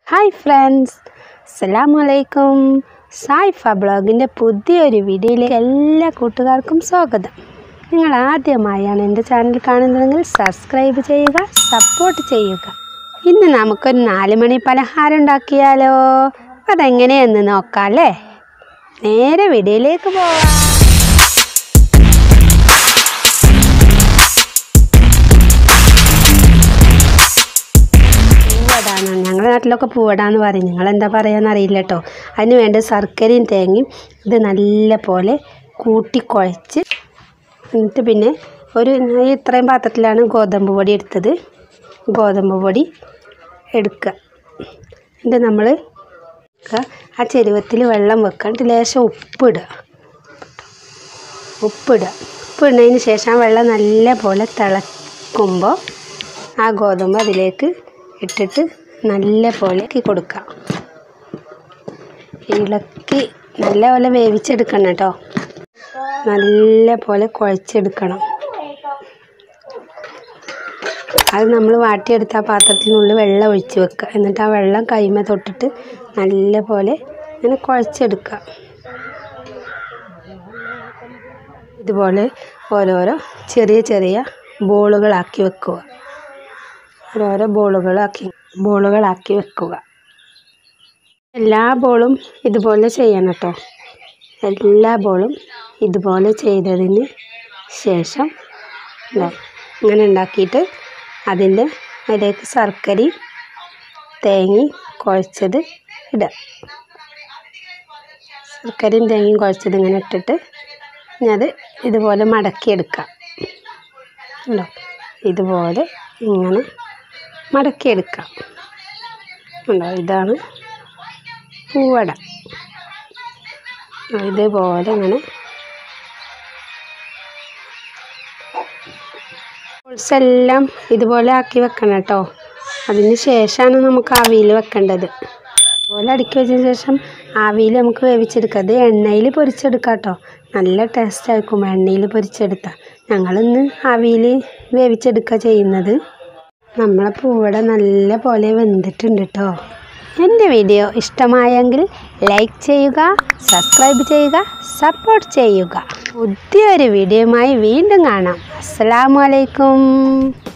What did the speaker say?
hi friends അസ്സലാമലൈക്കും സായിഫ ബ്ലോഗിൻ്റെ പുതിയൊരു വീഡിയോയിലേക്ക് എല്ലാ കൂട്ടുകാർക്കും സ്വാഗതം നിങ്ങൾ ആദ്യമായാണ് എൻ്റെ ചാനൽ കാണുന്നതെങ്കിൽ സബ്സ്ക്രൈബ് ചെയ്യുക സപ്പോർട്ട് ചെയ്യുക ഇന്ന് നമുക്കൊരു നാല് മണി പലഹാരം ഉണ്ടാക്കിയാലോ അതെങ്ങനെയെന്ന് നോക്കാം അല്ലേ നേരെ വീഡിയോയിലേക്ക് പോവാം പൂവടാണ് ഞങ്ങളുടെ നാട്ടിലൊക്കെ പൂവടാന്ന് പറയും നിങ്ങൾ എന്താ പറയാന്ന് അറിയില്ല കേട്ടോ അതിന് വേണ്ട ശർക്കരയും തേങ്ങയും ഇത് നല്ല പോലെ കൂട്ടി കുഴച്ച് എന്നിട്ട് പിന്നെ ഒരു ഈ ഇത്രയും പാത്രത്തിലാണ് ഗോതമ്പ് പൊടി എടുത്തത് ഗോതമ്പ് പൊടി എടുക്കുക എന്നിട്ട് നമ്മൾ ആ ചെരുവത്തിൽ വെള്ളം വെക്കുക എന്നിട്ട് ലേശം ഉപ്പിടുക ഉപ്പിടുക ഉപ്പിടുന്നതിന് ശേഷം ആ വെള്ളം നല്ല പോലെ തിളക്കുമ്പോൾ ആ ഗോതമ്പ് അതിലേക്ക് ഇട്ടിട്ട് നല്ല പോലെ ഇളക്കി കൊടുക്കാം ഇളക്കി നല്ല പോലെ വേവിച്ചെടുക്കണം കേട്ടോ നല്ല പോലെ കുഴച്ചെടുക്കണം അത് നമ്മൾ വാട്ടിയെടുത്ത ആ പാത്രത്തിനുള്ളിൽ വെള്ളം ഒഴിച്ച് വെക്കുക എന്നിട്ട് ആ വെള്ളം കൈമ തൊട്ടിട്ട് നല്ല പോലെ ഇങ്ങനെ കുഴച്ചെടുക്കുക ഇതുപോലെ ഓരോരോ ചെറിയ ചെറിയ ബോളുകളാക്കി വെക്കുക ഓരോരോ ബോളുകളാക്കി ബോളുകളാക്കി വെക്കുക എല്ലാ ബോളും ഇതുപോലെ ചെയ്യണം കേട്ടോ എല്ലാ ബോളും ഇതുപോലെ ചെയ്തതിന് ശേഷം ഇതാ ഇങ്ങനെ ഉണ്ടാക്കിയിട്ട് അതിൻ്റെ അതിലേക്ക് ശർക്കരയും തേങ്ങയും കുഴച്ചത് ഇടുക ശർക്കരയും തേങ്ങയും കുഴച്ചത് ഇങ്ങനെ ഇട്ടിട്ട് ഇനി അത് ഇതുപോലെ മടക്കിയെടുക്കാം ഉണ്ടോ ഇതുപോലെ ഇങ്ങനെ മടക്കിയെടുക്കാം ഉണ്ടോ ഇതാണ് പൂവട ഇതുപോലെ ഇങ്ങനെ ബോൾസ് എല്ലാം ഇതുപോലെ ആക്കി വെക്കണം കേട്ടോ അതിന് ശേഷമാണ് നമുക്ക് ആവിയിൽ വെക്കേണ്ടത് അതുപോലെ അടുക്കി വെച്ചതിന് ശേഷം ആവിയിൽ നമുക്ക് വേവിച്ചെടുക്കാം അത് എണ്ണയിൽ പൊരിച്ചെടുക്കാം കേട്ടോ നല്ല ടേസ്റ്റ് ആയിരിക്കും എണ്ണയിൽ പൊരിച്ചെടുത്താൽ ഞങ്ങളിന്ന് ആവിയിൽ വേവിച്ചെടുക്കുക ചെയ്യുന്നത് നമ്മളെ പൂവട നല്ല പോലെ വെന്തിട്ടുണ്ട് കേട്ടോ എൻ്റെ വീഡിയോ ഇഷ്ടമായെങ്കിൽ ലൈക്ക് ചെയ്യുക സബ്സ്ക്രൈബ് ചെയ്യുക സപ്പോർട്ട് ചെയ്യുക പുതിയൊരു വീഡിയോയുമായി വീണ്ടും കാണാം അസ്സലാമു അലൈക്കും